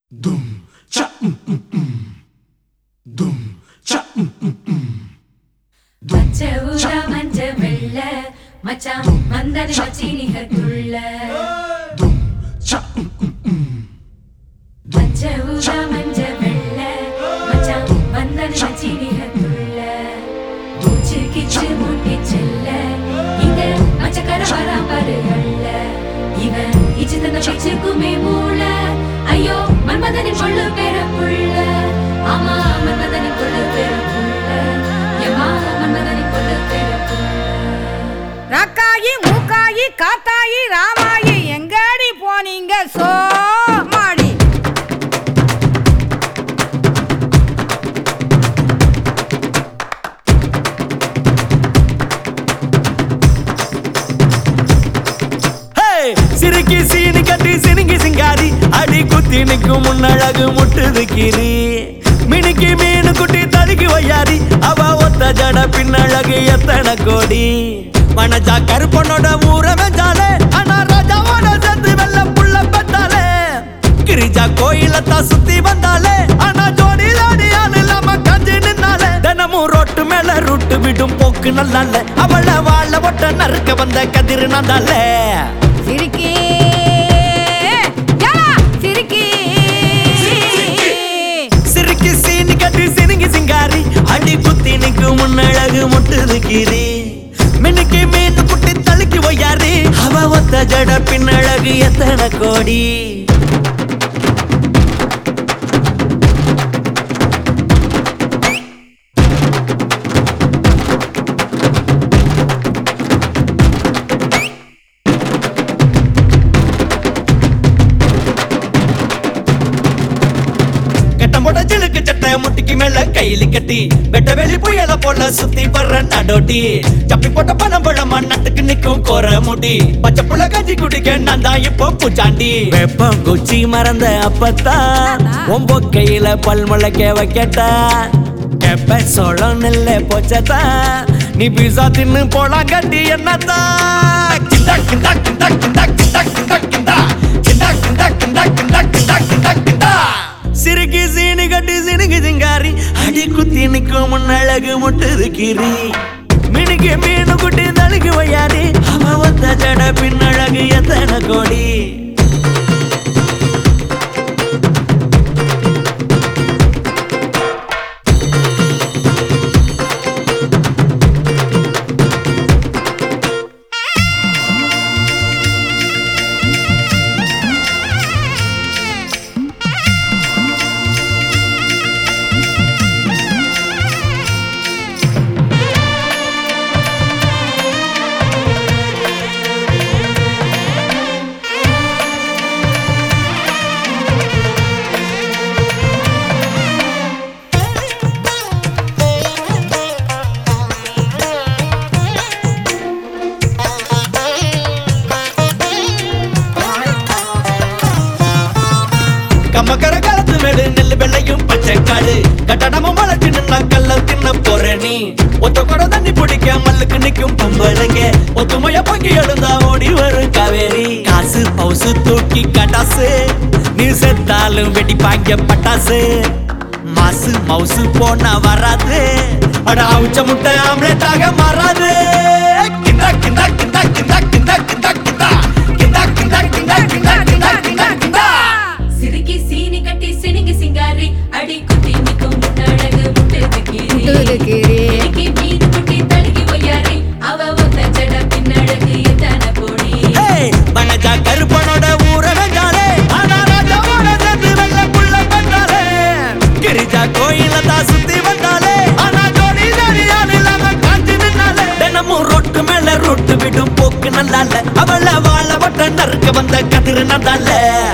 Dum cha mm mm mm. Dum cha mm mm mm. Dum பச்சை ஊதா மஞ்ச வெள்ள மச்சான் வந்தது சீனிகத்துள்ள dum cha mm mm mm. பச்சை ஊதா மஞ்ச வெள்ள மச்சான் வந்தது சீனிகத்துள்ள மூச்சு கிச்சு மூட்டி செல்ல இங்க மச்சக்கர வராம்பருகள்ல இவன் இச்சு தந்த பிச்சுக்குமே மூள ஐயோ மன்மதனின் கொள்ளு பெற புள்ள ஆமா மன்மதனின் கொள்ளு பெற புள்ள எம்மா மன்மதனின் கொள்ளு பெற புள்ள ரக்காயி மூக்காயி காத்தாயி ராமாயி எங்கடி போனீங்க சோமாடி ஹே! சிரிக்கி சீனி கட்டி சினுங்கி சிங்காரி அடி குத்தி நிற்கும் முன்னழகு முட்டுது கீரி மினுக்கி மீனு குட்டி தடுக்கி வையாரி அவ ஒத்த ஜட பின்னழகு எத்தனை கோடி மனஜா கருப்பனோட ஊர வெஞ்சாலே ஆனா ராஜாவோட சேர்த்து வெள்ள புள்ள பெத்தாலே கிரிஜா கோயிலத்தான் சுத்தி வந்தாலே ஆனா ஜோடி ஜோடியால் இல்லாம கஞ்சி நின்னாலே தினமும் ரோட்டு மேல ரூட்டு விடும் போக்கு நல்லால அவள வாழ ஒட்ட நறுக்க வந்த கதிர் நந்தாலே சிரிக்கி யா, சிரிக்கி சிரிக்கி சீனி கட்டி சினுங்கி சிங்காரி அடி குத்தி நிற்கும் முன்னழகு முட்டுது கீரி மினுக்கி மீன் குட்டி தழுக்கி ஒய்யாரி அவ ஒத்த ஜட பின்னழகு எத்தனை கோடி கட்டம் போட ஜிலுக்கு சட்டை முட்டிக்கு மேல கையில கட்டி வெட்ட வெளி புயல போல சுத்தி வர்ற நடோட்டி சப்பி போட்ட பணம் பழமா நட்டுக்கு நிக்கும் கோர முடி பச்சை புள்ள கஞ்சி குடிக்க நான் தான் இப்போ பூச்சாண்டி வெப்பம் குச்சி மறந்த அப்பத்தான் ஒம்போ கையில பல் முளைக்க வைக்கட்டா கெப்ப சோளம் நெல்ல போச்சதா நீ பீசா தின்னு போலாம் கட்டி என்னத்தா கிண்டா கிண்டா கிண்டா கிண்டா கிண்டா கிண்டா கிண்டா கிண்டா கிண்டா கிண்டா கிண்டா கிண்டா கிண்டா கிண்டா சிறுகி சீனி கட்டி சினுக்கு சிங்காரி அடி குத்தி நிற்கும் முன்னழகு முட்டுது கீரி மினுக்கு மீனு குட்டி தழுக்கு வையாரி அவ ஒத்த ஜட பின்னழகு எத்தனை கோடி கம்மக்கர காலத்து மேடு நெல்லு வெள்ளையும் பச்சை காடு கட்டடமும் வளர்ச்சி நின்னா கல்ல தின்ன போற நீ ஒத்த கூட தண்ணி பிடிக்க மல்லுக்கு நிக்கும் பொம்பளைங்க ஒத்துமைய பங்கி எழுந்தா ஓடி வரும் காவேரி காசு பவுசு தூக்கி கட்டாசு நீ செத்தாலும் வெடிப்பாங்க பட்டாசு மாசு மவுசு போனா வராது அட அவுச்ச முட்டை ஆம்லெட்டாக மாறாது கிண்டா கிண்டா கிண்டா கிண்டா கிண்டா கிண்டா கிண்டா கிண்டா கிண்டா கிண்டா கிண்டா கிண்டா கிண்டா கிண்டா சிறுக்கி சீனி கட்டி சினுங்கி சிங்காரி அடி குத்தி நிற்கும் முன்னழகு முட்டுது கீரி முட்டுது கீரி. இன்னைக்கு மீன் குட்டி தழுகி ஒய்யாரி அவ ஒத்த ஜட பின்னழகு எத்தனை கோடி ஏய், வனஜா கருப்பனோட ஊர வெஞ்சாலே ஆனா ராஜாவோட சேர்ந்து வெள்ள புள்ள பெற்றாலே கிரிஜா கோயில தான் சுத்தி வந்தாலே ஆனா ஜோடி ஜோடியால் இல்லாம காஞ்சி நின்னாலே தினமும் ரொட்டு மேல ரொட்டு விடும் போக்கு நல்லால அவள வாழ வட்ட நறுக்க வந்த கதிர் நந்தால